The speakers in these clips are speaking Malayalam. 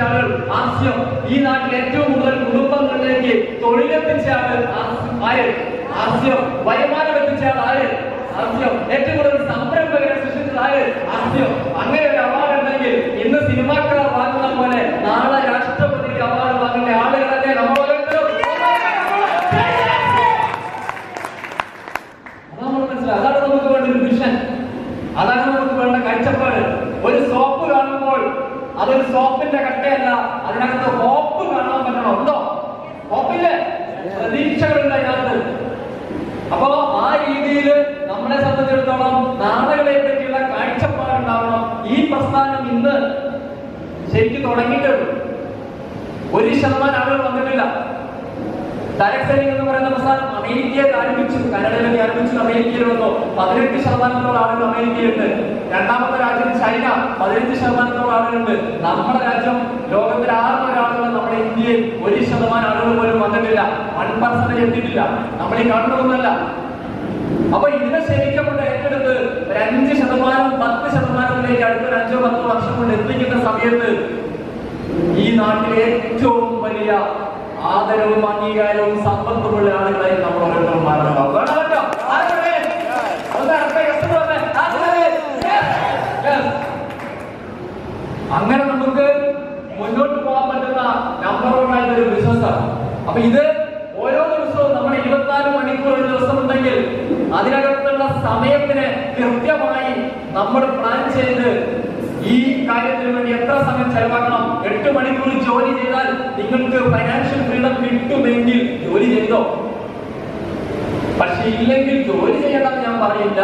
ആളുകൾ ആസ്യം ഈ നാട്ടിൽ ഏറ്റവും കൂടുതൽ കുടുംബങ്ങളിലേക്ക് തൊഴിലെത്തിച്ച ആള് ആസ്- ആര് ആസ്യം വരുമാനം എത്തിച്ച ആൾ ആര് ആസ്യം ഏറ്റവും കൂടുതൽ സംരംഭകരെ സൃഷ്ടിച്ചത് ആര് ആസ്യം അങ്ങനെ ഒരു അവാർഡ് ഉണ്ടെങ്കിൽ ഇന്ന് സിനിമാക്കാർ വാങ്ങുന്ന പോലെ നാളെ രാഷ്ട്രപതിക്ക് അവാർഡ് വാങ്ങുന്ന ആളുകളല്ലേ നമ്മൾ ഓരോരുത്തരും അതാണ് നമ്മൾ മനസ്സിലാക്കുക അതാണ് നമുക്ക് വേണ്ട ഒരു വിഷൻ അതാണ് നമുക്ക് വേണ്ട കാഴ്ചപ്പാട് ഒരു സോപ്പ് കാണുമ്പോൾ അതൊരു സോപ്പിന്റെ കട്ടയല്ല അതിനകത്ത് ഹോപ്പ് കാണാൻ പറ്റണം ഉണ്ടോ ഹോപ്പില്ലേ പ്രതീക്ഷകളുണ്ട് അതിനകത്ത് അപ്പോ ആ രീതിയിൽ നമ്മളെ സംബന്ധിച്ചിടത്തോളം നാളുകളെ പറ്റിയുള്ള കാഴ്ചപ്പാടുണ്ടാവണം ഈ പ്രസ്ഥാനം ഇന്ന് ശരിക്കും തുടങ്ങിയിട്ടേ ഉള്ളൂ ഒരു ശതമാനം ആളുകൾ വന്നിട്ടില്ല ഡയറക്ട് സെല്ലിംഗ് എന്ന് പറയുന്ന പ്രസ്ഥാനം അമേരിക്കയിൽ ആരംഭിച്ചു കാനഡയിൽ ആരംഭിച്ചു അമേരിക്കയിൽ വന്നു പതിനെട്ട് ശതമാനത്തോളം ആളുകൾ അമേരിക്കയിലുണ്ട് രണ്ടാമത്തെ രാജ്യം ചൈന പതിനഞ്ച് ശതമാനത്തോളം ആളുകളുണ്ട് നമ്മുടെ രാജ്യം ലോകത്തിൽ ആറ് ആളുകൾ നമ്മുടെ ഇന്ത്യയിൽ ഒരു ശതമാനം ആളുകൾ പോലും വന്നിട്ടില്ല വൺ പെർസെന്റേജ് എത്തിയിട്ടില്ല നമ്മൾ ഈ കാണുന്നതൊന്നല്ല അപ്പൊ ഇതിനെ ശരിക്കും കൊണ്ട് ഏറ്റെടുത്ത് ഒരു അഞ്ച് ശതമാനം പത്ത് ശതമാനത്തിലേക്ക് അടുത്തൊരു അഞ്ചോ പത്തോ വർഷം കൊണ്ട് എത്തിക്കുന്ന സമയത്ത് ഈ നാട്ടിലെ ഏറ്റവും വലിയ ആദരവും അംഗീകാരവും സമ്പത്തുമുള്ള ആളുകളായി നമ്മൾ ഓരോരുത്തരും മാറണം വേണമല്ലോ? ആരുടെ? ഒന്ന് അടുത്ത yes എന്ന് പറഞ്ഞേ. ആരുടെ? Yes. Yes. അങ്ങനെ നമുക്ക് മുന്നോട്ട് പോകാൻ പറ്റുന്ന നമ്പർ വൺ ആയിട്ട് ഒരു ബിസിനസ്സാണ് അപ്പൊ ഇത് ഓരോ ദിവസവും നമ്മൾ ഇരുപത്തിനാല് മണിക്കൂർ ഒരു ദിവസം ഉണ്ടെങ്കിൽ അതിനകത്തുള്ള സമയത്തിന് കൃത്യമായി നമ്മൾ പ്ലാൻ ചെയ്ത് ഈ കാര്യത്തിന് വേണ്ടി എത്ര സമയം ചെലവാക്കണം എട്ട് മണിക്കൂർ ജോലി ചെയ്താൽ നിങ്ങൾക്ക് ഫൈനാൻഷ്യൽ ഫ്രീഡം കിട്ടുമെങ്കിൽ ജോലി ചെയ്തോ പക്ഷെ ഇല്ലെങ്കിൽ ജോലി ചെയ്യണമെന്ന് ഞാൻ പറയില്ല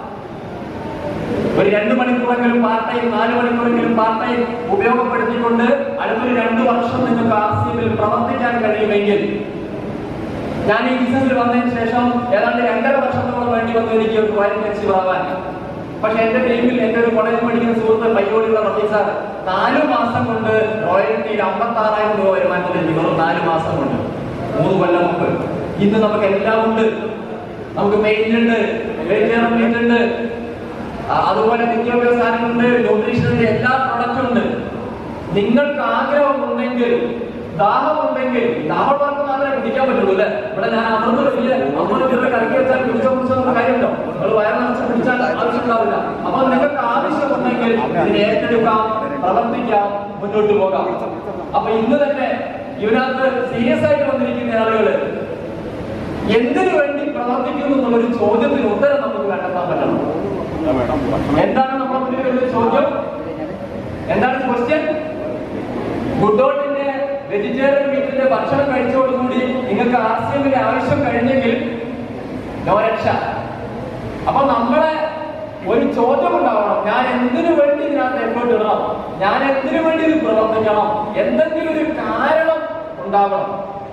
ഒരു രണ്ട് മണിക്കൂറെങ്കിലും പാർട്ട് ടൈം നാല് മണിക്കൂറെങ്കിലും പാർട്ട് ടൈം ഉപയോഗപ്പെടുത്തിക്കൊണ്ട് അടുത്തൊരു രണ്ട് വർഷം നിങ്ങൾക്ക് ആർ സി എമ്മിൽ പ്രവർത്തിക്കാൻ കഴിയുമെങ്കിൽ ഞാൻ ഈ ബിസിനസ്സിൽ വന്നതിന് ശേഷം ഏതാണ്ട് രണ്ടര വർഷത്തോളം വേണ്ടി വന്നു എനിക്ക് ഒരു വൈൻ അച്ചീവ് ആവാൻ പക്ഷെ എന്റെ ടീമിൽ എന്റെ ഒരു കോളേജ് പഠിക്കുന്ന സുഹൃത്ത് പയ്യോടിയുള്ള റഫീഖ് സാർ നാലു മാസം കൊണ്ട് റോയൽറ്റിയിൽ അമ്പത്തി ആറായിരം രൂപ വരുമാനത്തിലേക്ക് വെറും നാല് മാസം കൊണ്ട് മൂന്ന് കൊല്ലം മുമ്പ് ഇന്ന് നമുക്ക് എല്ലാം ഉണ്ട് നമുക്ക് പെയിന്റ് ഉണ്ട് പെയിന്റ് ഉണ്ട് ആ, അതുപോലെ നിത്യോപയോഗ സാധനങ്ങളുണ്ട് ന്യൂട്രീഷന്റെ എല്ലാ പ്രൊഡക്റ്റും ഉണ്ട് നിങ്ങൾക്ക് ആഗ്രഹമുണ്ടെങ്കിൽ ദാഹമുണ്ടെങ്കിൽ ദാഹമുള്ളവർക്ക് മാത്രമേ കുടിക്കാൻ പറ്റുള്ളൂ അല്ലേ ഇവിടെ ഞാൻ അമൃത് വലിയ അമൃത് ഇവിടെ കലക്കി വെച്ചാൽ കുടിച്ചോ കുടിച്ചോ എന്നുള്ള കാര്യമുണ്ടോ നിങ്ങൾ വയറ് നിറച്ച് കുടിച്ചാൽ ആവശ്യമുണ്ടാവില്ല അപ്പൊ നിങ്ങൾക്ക് ആവശ്യമുണ്ടെങ്കിൽ ഇതിനെ ഏറ്റെടുക്കാം പ്രവർത്തിക്കാം മുന്നോട്ട് പോകാം അപ്പൊ ഇന്ന് തന്നെ ഇതിനകത്ത് സീരിയസ് ആയിട്ട് വന്നിരിക്കുന്ന ആളുകള് എന്തിനു വേണ്ടി പ്രവർത്തിക്കുന്നു എന്നുള്ളൊരു ചോദ്യത്തിന് ഉത്തരം നമുക്ക് കണ്ടെത്താൻ പറ്റണം എന്താണ് നമ്മുടെ മുന്നിലുള്ള ചോദ്യം എന്താണ് ക്വസ്റ്റ്യൻ ഗുഡോട്ടിന്റെ വെജിറ്റേറിയൻ മീറ്റിന്റെ ഭക്ഷണം കഴിച്ചതോടുകൂടി നിങ്ങൾക്ക് ആർ സി എമ്മിന്റെ ആവശ്യം കഴിഞ്ഞെങ്കിൽ നോ രക്ഷ അപ്പൊ നമ്മളെ ഒരു ചോദ്യം ഉണ്ടാവണം ഞാൻ എന്തിനു വേണ്ടി ഇതിനകത്ത് എഫേർട്ട് ഇടണം ഞാൻ എന്തിനു വേണ്ടി ഇത് പ്രവർത്തിക്കണം എന്തെങ്കിലും ഒരു കാരണം ഉണ്ടാവണം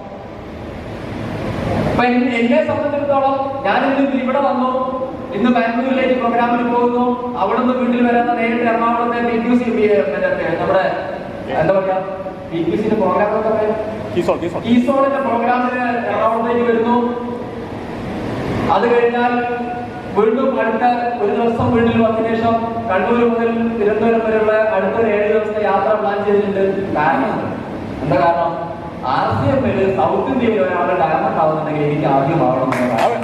അപ്പൊ എൻ- എന്നെ സംബന്ധിച്ചിടത്തോളം ഞാൻ ഇന്ന് ഇവിടെ വന്നു ഇന്ന് ബാംഗ്ലൂരിലേക്ക് പ്രോഗ്രാമിന് പോകുന്നു അവിടെ നിന്ന് വീട്ടിൽ വരാൻ നേരിട്ട് എറണാകുളത്തെ പി ക്യു സി നമ്മുടെ എന്താ പറയാ പി ക്യു സിന്റെ പ്രോഗ്രാം ഒക്കെ പറയാം Keysoul, keysoul. ഈസോണിന്റെ പ്രോഗ്രാമിന് എറണാകുളത്തേക്ക് വരുന്നു അത് കഴിഞ്ഞാൽ വീണ്ടും അടുത്ത ഒരു ദിവസം വീട്ടിൽ വന്നതിന് ശേഷം കണ്ണൂർ മുതൽ തിരുവനന്തപുരം വരെയുള്ള അടുത്ത ഒരു ഏഴ് ദിവസത്തെ യാത്ര പ്ലാൻ ചെയ്തിട്ടുണ്ട് കാരണം എന്താ കാരണം ആർ സി എമ്മിൽ സൗത്ത് ഇന്ത്യയിൽ ഒരാളുടെ ഡയമണ്ട് ആവുന്നുണ്ടെങ്കിൽ എനിക്ക് ആദ്യം ആവണം എന്നതാണ്.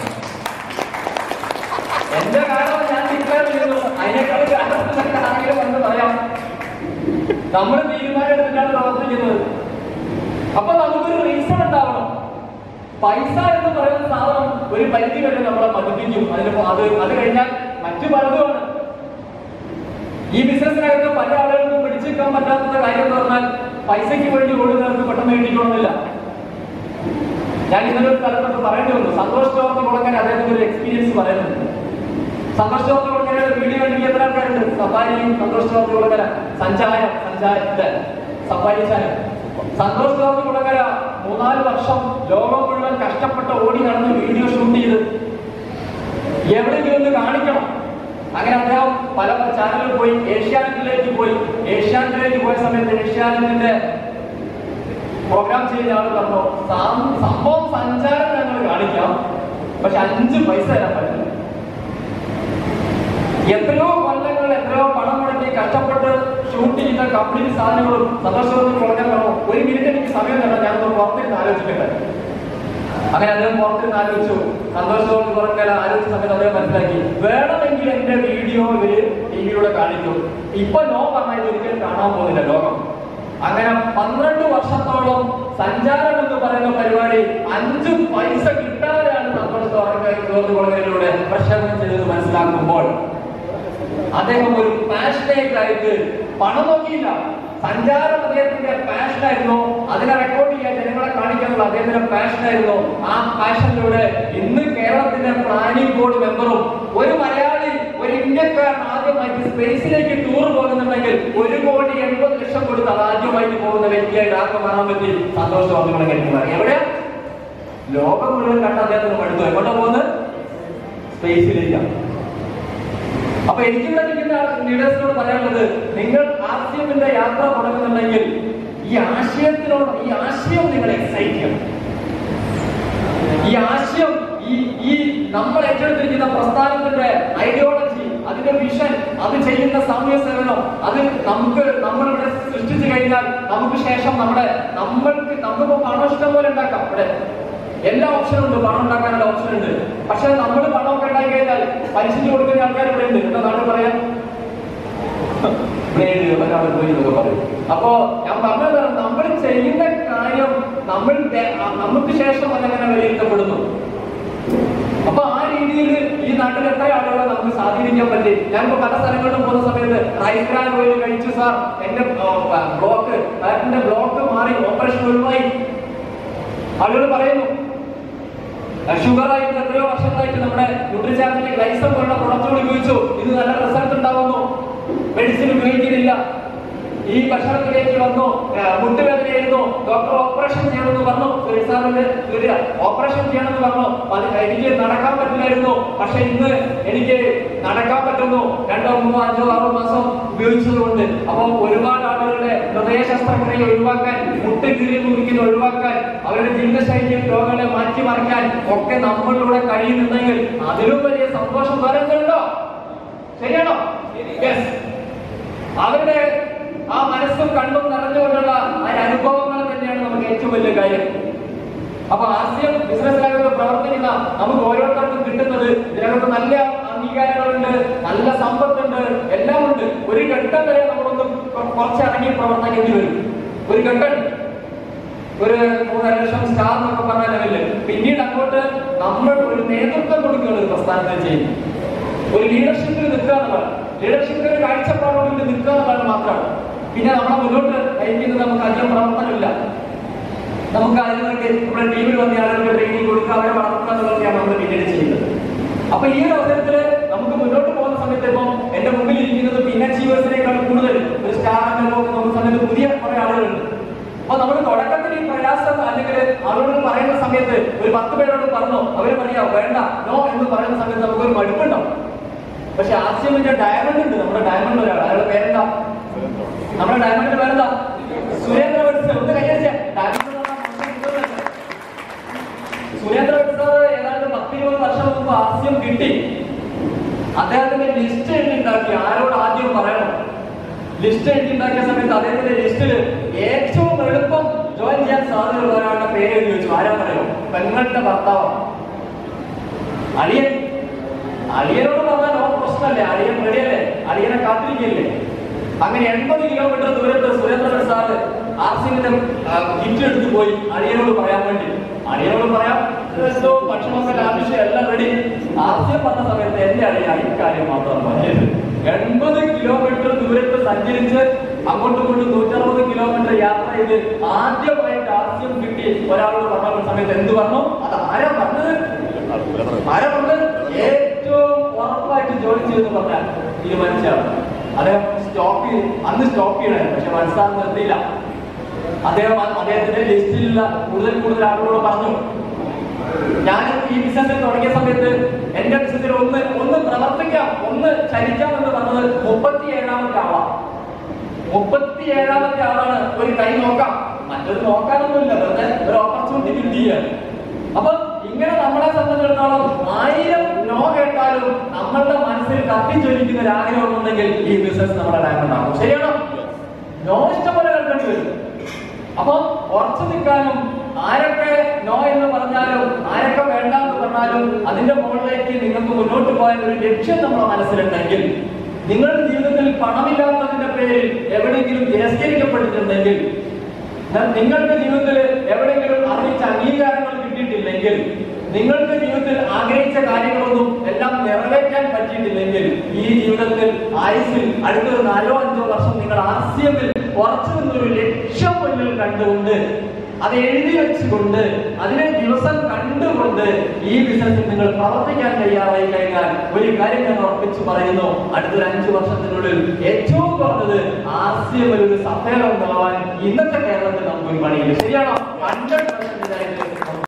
എന്റെ കാരണം ഞാൻ ഡിക്ലെയർ ചെയ്യുന്നു അതിനേക്കാൾ കാരണം ആരെങ്കിലും വന്ന് പറയാം നമ്മൾ തീരുമാനം എടുത്തിട്ടാണ് പ്രവർത്തിക്കുന്നത് അപ്പൊ നമുക്കൊരു റീസൺ ഉണ്ടാവണം പൈസ എന്ന് പറയുന്ന സാധനം ഒരു പരിധി വരെ നമ്മളെ മതിപ്പിക്കും അതിന് അത് അത് കഴിഞ്ഞാൽ മറ്റു പലതുമാണ് ഈ ബിസിനസ്സിനകത്ത് പല ആളുകൾക്കും പിടിച്ചെടുക്കാൻ പറ്റാത്ത കാര്യം എന്ന് പറഞ്ഞാൽ പൈസയ്ക്ക് വേണ്ടി ഓടുന്നവർക്ക് പെട്ടെന്ന് കിട്ടിക്കണമെന്നില്ല ഞാൻ ഇന്നലെ ഒരു സ്ഥലത്തൊക്കെ പറയേണ്ടി വന്നു സന്തോഷ് ജോർജ് കുളങ്ങര അദ്ദേഹത്തിന്റെ ഒരു എക്സ്പീരിയൻസ് പറയുന്നുണ്ട് സന്തോഷ് ജോർജ് കുളങ്ങര വീഡിയോ കണ്ടിട്ട് എത്ര ആൾക്കാരുണ്ട് സഫാരി സന്തോഷ് ജോർജ് കുളങ്ങര സഞ്ചാരം സഞ്ചാരത്തെ സഫാരി ചാനൽ സന്തോഷ് ജോർജ് കുളങ്ങര മൂന്നാല് വർഷം ലോകം മുഴുവൻ കഷ്ടപ്പെട്ട് ഓടി നടന്ന് വീഡിയോ ഷൂട്ട് ചെയ്ത് എവിടെയെങ്കിലും ഒന്ന് കാണിക്കണം അങ്ങനെ അദ്ദേഹം പല പല ചാനലിൽ പോയി ഏഷ്യാനെറ്റിലേക്ക് പോയി ഏഷ്യാനെറ്റിലേക്ക് പോയ സമയത്ത് ഏഷ്യാനെറ്റിന്റെ പ്രോഗ്രാം ചെയ്യുന്ന ആൾ പറഞ്ഞു "സാം- സംഭവം സഞ്ചാരം ഞങ്ങൾ കാണിക്കാം പക്ഷെ അഞ്ച് പൈസ തരാൻ പറ്റില്ല എത്രയോ കൊല്ലങ്ങൾ എത്രയോ പണം മുടക്കി കഷ്ടപ്പെട്ട് ഷൂട്ട് ചെയ്ത കംപ്ലീറ്റ് സാധനങ്ങളും സന്തോഷവും കുറഞ്ഞാൽ പറഞ്ഞു ഒരു മിനിറ്റ് എനിക്ക് സമയം തരണം ഞാനൊന്ന് പുറത്തിരുന്ന് ആലോചിക്കട്ടെ അങ്ങനെ അദ്ദേഹം പുറത്തിരുന്ന് ആലോചിച്ചു സന്തോഷത്തോട് കുറേ കാലം ആലോചിച്ച സമയത്ത് അദ്ദേഹം മനസ്സിലാക്കി വേണമെങ്കിൽ എന്റെ വീഡിയോ ഇവര് ടി വിയിലൂടെ കാണിക്കും ഇപ്പൊ നോ പറഞ്ഞാൽ ഇത് ഒരിക്കലും കാണാൻ പോകുന്നില്ല ലോകം അങ്ങനെ പന്ത്രണ്ട് വർഷത്തോളം സഞ്ചാരം എന്ന് പറയുന്ന പരിപാടി അഞ്ചു പൈസ കിട്ടാതെയാണ് സന്തോഷത്തോടെ പ്രക്ഷേപണം ചെയ്തത് മനസ്സിലാക്കുമ്പോൾ അദ്ദേഹം ഒരു പാഷനേറ്റ് ആയിട്ട് പണം നോക്കിയില്ല സഞ്ചാരം അദ്ദേഹത്തിന്റെ പാഷനായിരുന്നു അതിനെ റെക്കോർഡ് ചെയ്യാൻ ജനങ്ങളെ കാണിക്കാനുള്ള അദ്ദേഹത്തിന്റെ പാഷനായിരുന്നു ആ പാഷനിലൂടെ ഇന്ന് കേരളത്തിന്റെ പ്ലാനിംഗ് ബോർഡ് മെമ്പറും ഒരു മലയാളി ഒരു ഇന്ത്യക്കാരൻ ആദ്യമായിട്ട് സ്പേസിലേക്ക് ടൂർ പോകുന്നുണ്ടെങ്കിൽ ഒരു കോടി എൺപത് ലക്ഷം കൊടുത്ത് അത് ആദ്യമായിട്ട് പോകുന്ന വ്യക്തിയായിട്ട് ആർക്ക് മാറാൻ പറ്റി സന്തോഷം വന്നുകൊണ്ട് കഴിക്കുന്നത് എവിടെ ലോകം മുഴുവൻ കണ്ട അദ്ദേഹത്തിന് മടുത്തു എങ്ങോട്ടാ പോകുന്നത് സ്പേസിലേക്കാണ് അപ്പൊ എനിക്കിവിടെ നിൽക്കുന്ന ലീഡേഴ്സിനോട് പറയാനുള്ളത് നിങ്ങൾ ആർ സി എമ്മിന്റെ യാത്ര തുടങ്ങുന്നുണ്ടെങ്കിൽ ഈ ആശയത്തിനോട് ഈ ആശയം നിങ്ങൾ എക്സൈറ്റ് ചെയ്യണം ഈ ആശയം ഈ ഈ നമ്മൾ ഏറ്റെടുത്തിരിക്കുന്ന പ്രസ്ഥാനത്തിന്റെ ഐഡിയോളജി അതിന്റെ വിഷൻ അത് ചെയ്യുന്ന സാമൂഹ്യ സേവനം അത് നമുക്ക് നമ്മളിവിടെ സൃഷ്ടിച്ചു കഴിഞ്ഞാൽ നമുക്ക് ശേഷം നമ്മുടെ നമ്മൾക്ക് നമുക്കിപ്പോ പണം ഇഷ്ടം പോലെ ഉണ്ടാക്കാം ഇവിടെ എല്ലാ ഓപ്ഷനും ഉണ്ട് പണം ഉണ്ടാക്കാനുള്ള ഓപ്ഷൻ ഉണ്ട് പക്ഷെ നമ്മൾ പണമൊക്കെ ഉണ്ടാക്കി കഴിഞ്ഞാൽ പലിശയ്ക്ക് കൊടുക്കുന്ന ആൾക്കാർ ഇവിടെ ഉണ്ട് എന്താ നാട്ടിൽ പറയാം ബ്ലേഡ് ഒരാൾ പോയി എന്നൊക്കെ പറയും അപ്പോ ഞാൻ പറഞ്ഞത് നമ്മൾ ചെയ്യുന്ന കാര്യം നമ്മൾ ദേ- ആ നമുക്ക് ശേഷം അതെങ്ങനെ വിലയിരുത്തപ്പെടുന്നു അപ്പൊ ആ രീതിയിൽ ഈ നാട്ടിൽ എത്ര ആളുകളെ നമുക്ക് സ്വാധീനിക്കാൻ പറ്റി ഞാനിപ്പോ പല സ്ഥലങ്ങളിലും പോകുന്ന സമയത്ത് റൈസ് ബ്രാൻ ഓയിൽ കഴിച്ചു സാർ എന്റെ ബ്ലോക്ക് എന്റെ ബ്ലോക്ക് മാറി ഓപ്പറേഷൻ ഒഴിവായി ആളുകൾ പറയുന്നു ഷുഗർ ആയിട്ട് എത്രയോ വർഷങ്ങളായിട്ട് നമ്മുടെ ന്യൂട്രിചാർജിന്റെ ഗ്ലൈസം പോലുള്ള പ്രൊഡക്റ്റുകൾ ഉപയോഗിച്ചു ഇത് നല്ല റിസൾട്ട് ഉണ്ടാവുന്നു മെഡിസിൻ ഉപയോഗിക്കുന്നില്ല ഈ ഭക്ഷണത്തിലേക്ക് വന്നു ആ, മുട്ടുവേദനയായിരുന്നു ഡോക്ടർ ഓപ്പറേഷൻ ചെയ്യണമെന്ന് പറഞ്ഞു സാറിന്റെ ഓപ്പറേഷൻ ചെയ്യണമെന്ന് പറഞ്ഞു അത് എനിക്ക് നടക്കാൻ പറ്റില്ലായിരുന്നു പക്ഷെ ഇന്ന് എനിക്ക് നടക്കാൻ പറ്റുന്നു രണ്ടോ മൂന്നോ അഞ്ചോ ആറോ മാസം ഉപയോഗിച്ചതുകൊണ്ട് അപ്പോൾ ഒരുപാട് ആളുകളുടെ ഹൃദയ ശസ്ത്രക്രിയ ഒഴിവാക്കാൻ മുട്ട് കീറി മുറിക്കുന്ന ഒഴിവാക്കാൻ അവരുടെ ജീവിതശൈലി രോഗങ്ങളെ മാറ്റിമറിക്കാൻ ഒക്കെ നമ്മളിലൂടെ കഴിയുന്നുണ്ടെങ്കിൽ അതിലും വലിയ സന്തോഷം വരുന്നുണ്ടോ ശരിയാണോ യെസ് അവരുടെ ആ മനസ്സും കണ്ണും നിറഞ്ഞുകൊണ്ടുള്ള ആ അനുഭവങ്ങൾ തന്നെയാണ് നമുക്ക് ഏറ്റവും വലിയ കാര്യം അപ്പൊ ആദ്യം ബിസിനസ് രംഗത്ത് പ്രവർത്തിക്കുന്ന നമുക്ക് ഓരോരുത്തർക്കും കിട്ടുന്നത് ഇതിനകത്ത് നല്ല അംഗീകാരങ്ങളുണ്ട് നല്ല സമ്പത്തുണ്ട് എല്ലാം ഉണ്ട് ഒരു ഘട്ടം വരെ നമ്മളൊന്ന് കൊ- കുറച്ച് ഇറങ്ങി പ്രവർത്തിക്കേണ്ടി വരും ഒരു ഘട്ടം ഒരു മൂന്നര ലക്ഷം സ്റ്റാർ എന്നൊക്കെ പറഞ്ഞ ലെവലില് പിന്നീട് അങ്ങോട്ട് നമ്മൾ ഒരു നേതൃത്വം കൊടുക്കുകയാണ് ഒരു പ്രസ്ഥാനത്തിൽ ചെയ്യുന്നത് ഒരു ലീഡർഷിപ്പിൽ നിൽക്കുക എന്നുള്ളതാണ് ലീഡർഷിപ്പിൽ ഒരു കാഴ്ചപ്പാടോട് നിൽക്കുക എന്നുള്ളത് മാത്രമാണ് പിന്നെ നമ്മളെ മുന്നോട്ട് നയിക്കുന്നത് നമുക്ക് അധികം പ്രവർത്തനമില്ല നമുക്ക് അതിനൊക്കെ നമ്മുടെ ടീമിൽ വന്ന ആളുകൾക്ക് ട്രെയിനിങ് കൊടുക്കുക അവരെ വളർത്തുക എന്നുള്ളതൊക്കെയാണ് നമ്മൾ പിന്നീട് ചെയ്യുന്നത് അപ്പൊ ഈ ഒരു അവസരത്തില് നമുക്ക് മുന്നോട്ട് പോകുന്ന സമയത്ത് ഇപ്പം എന്റെ മുമ്പിൽ ഇരിക്കുന്നത് പിന്നെ അച്ചീവേഴ്സിനേക്കാൾ കൂടുതൽ ഒരു സ്റ്റാർ അനുഭവം നോക്കുന്ന സമയത്ത് പുതിയ കുറെ ആളുകളുണ്ട് അപ്പൊ നമ്മൾ തുടക്കത്തിൽ ഈ പ്രയാസം അല്ലെങ്കിൽ ആളുകൾ പറയുന്ന സമയത്ത് ഒരു പത്ത് പേരോട് പറഞ്ഞു അവര് പറയാ വേണ്ട നോ എന്ന് പറയുന്ന സമയത്ത് നമുക്ക് ഒരു മടുപ്പുണ്ടാവും പക്ഷെ ആസ്യമിന്റെ ഡയമണ്ട് ഉണ്ട് നമ്മുടെ ഡയമണ്ട് ഒരാൾ അയാളുടെ പേരെന്താ നമ്മുടെ ഡയമണ്ടിന്റെ പേരെന്താ സുരേന്ദ്ര വത്സ ഒന്ന് കയ്യടിച്ച ഡയമണ്ട് എന്ന് പറഞ്ഞാൽ മൊത്തം ഇതൊന്നുമല്ല. സുരേന്ദ്ര പ്രസാദ് ഏതാണ്ട് പത്തിരുപത് വർഷം മുമ്പ് ആസ്യം കിട്ടി അദ്ദേഹത്തിന്റെ ലിസ്റ്റ് എഴുതി ഉണ്ടാക്കി ആരോട് ആദ്യം പറയണം ലിസ്റ്റ് എഴുതി ഉണ്ടാക്കിയ സമയത്ത് അദ്ദേഹത്തിന്റെ ലിസ്റ്റിൽ ഏറ്റവും എളുപ്പം ജോയിൻ ചെയ്യാൻ സാധ്യതയുള്ള ഒരാളുടെ പേര് എഴുതി വെച്ചു ആരാ പറയോ പെങ്ങളുടെ ഭർത്താവ് അളിയൻ അളിയനോട് പറഞ്ഞാൽ നോ പ്രശ്നമല്ലേ അളിയൻ റെഡിയല്ലേ അളിയനെ കാത്തിരിക്കല്ലേ അങ്ങനെ എൺപത് കിലോമീറ്റർ ദൂരത്ത് സുരേന്ദ്ര പ്രസാദ് ആർസിന്റെ കിറ്റ് എടുത്തു പോയി അളിയനോട് പറയാൻ വേണ്ടി അളിയനോട് പറയാം എന്തോ ഭക്ഷണമൊക്കെ ലാഭിച്ച് എല്ലാം റെഡി ആദ്യം പറഞ്ഞ സമയത്ത് എന്റെ അളിയ ഇക്കാര്യം മാത്രം പറഞ്ഞത് എൺപത് കിലോമീറ്റർ ദൂരത്ത് സഞ്ചരിച്ച് അങ്ങോട്ടും ഇങ്ങോട്ടും നൂറ്ററുപത് കിലോമീറ്റർ യാത്ര ചെയ്ത് ആദ്യമായിട്ട് ആദ്യം കിട്ടി ഒരാളോട് പറഞ്ഞ സമയത്ത് എന്ത് പറഞ്ഞു അത് ആരാ പറഞ്ഞത് ആരാ പറഞ്ഞത് ഏറ്റവും ഉറപ്പായിട്ട് ജോലി ചെയ്തെന്ന് പറഞ്ഞാൽ തീരുമാനിച്ചാണ് അദ്ദേഹം സ്റ്റോപ്പ് ചെയ്ത് അന്ന് സ്റ്റോപ്പ് ചെയ്യണേ പക്ഷെ മനസ്സിലാക്കാൻ നിർത്തിയില്ല അദ്ദേഹം അ- അദ്ദേഹത്തിന്റെ ലിസ്റ്റിലുള്ള കൂടുതൽ കൂടുതൽ ആളുകളോട് പറഞ്ഞു ഞാൻ ഈ ബിസിനസ് തുടങ്ങിയ സമയത്ത് എന്റെ ബിസിനസ്സിൽ ഒന്ന് ഒന്ന് പ്രവർത്തിക്കാം ഒന്ന് ചലിക്കാം എന്ന് പറഞ്ഞത് മുപ്പത്തി ഏഴാമത്തെ ആളാണ് മുപ്പത്തി ഏഴാമത്തെ ആളാണ് ഒരു കൈ നോക്കാം മറ്റൊരു നോക്കാനൊന്നുമില്ല വെറുതെ ഒരു ഓപ്പർച്യൂണിറ്റി കിട്ടിയാണ് അപ്പൊ ഇങ്ങനെ നമ്മളെ സംബന്ധിച്ചിടത്തോളം ആയിരം നോ കേട്ടാൽ കാലവും നമ്മളുടെ മനസ്സിൽ കത്തിച്ചൊലിക്കുന്ന ഒരു ആഗ്രഹം ഉണ്ടെങ്കിൽ ഈ ബിസിനസ് നമ്മുടെ ഡയമണ്ട് ആകും ശരിയാണോ നോ ഇഷ്ടംപോലെ കേൾക്കേണ്ടി വരും അപ്പൊ ഉറച്ചു നിൽക്കാനും ആരൊക്കെ നോ എന്ന് പറഞ്ഞാലും ആരൊക്കെ വേണ്ട എന്ന് പറഞ്ഞാലും അതിന്റെ മുകളിലേക്ക് നിങ്ങൾക്ക് മുന്നോട്ട് പോകാൻ ഒരു ലക്ഷ്യം നമ്മുടെ മനസ്സിലുണ്ടെങ്കിൽ നിങ്ങളുടെ ജീവിതത്തിൽ പണമില്ലാത്തതിന്റെ പേരിൽ എവിടെയെങ്കിലും തിരസ്കരിക്കപ്പെട്ടിട്ടുണ്ടെങ്കിൽ എന്നാൽ നിങ്ങൾക്ക് ജീവിതത്തിൽ എവിടെയെങ്കിലും അറിയിച്ച അംഗീകാരങ്ങൾ കിട്ടിയിട്ടില്ലെങ്കിൽ നിങ്ങൾക്ക് ജീവിതത്തിൽ ആഗ്രഹിച്ച കാര്യങ്ങളൊന്നും എല്ലാം നിറവേറ്റാൻ പറ്റിയിട്ടില്ലെങ്കിൽ ഈ ജീവിതത്തിൽ ആയുസിൽ അടുത്തൊരു നാലോ അഞ്ചോ വർഷം നിങ്ങൾ ആർ സി എമ്മിൽ ഉറച്ചു നിന്നൊരു ലക്ഷ്യം മുന്നിൽ കണ്ടുകൊണ്ട് അത് എഴുതി വെച്ചുകൊണ്ട് അതിനെ ദിവസം കണ്ടുകൊണ്ട് ഈ ബിസിനസ്സിൽ നിങ്ങൾ പ്രവർത്തിക്കാൻ തയ്യാറായി കഴിഞ്ഞാൽ ഒരു കാര്യം ഞാൻ ഉറപ്പിച്ചു പറയുന്നു അടുത്തൊരു അഞ്ചു വർഷത്തിനുള്ളിൽ ഏറ്റവും കുറഞ്ഞത് ആർ സി എമ്മിൽ ഒരു സഫേർ ഉണ്ടാവാൻ ഇന്നത്തെ കേരളത്തിൽ നമുക്ക് ഒരു പണിയില്ല ശരിയാണോ ഹൺഡ്രഡ്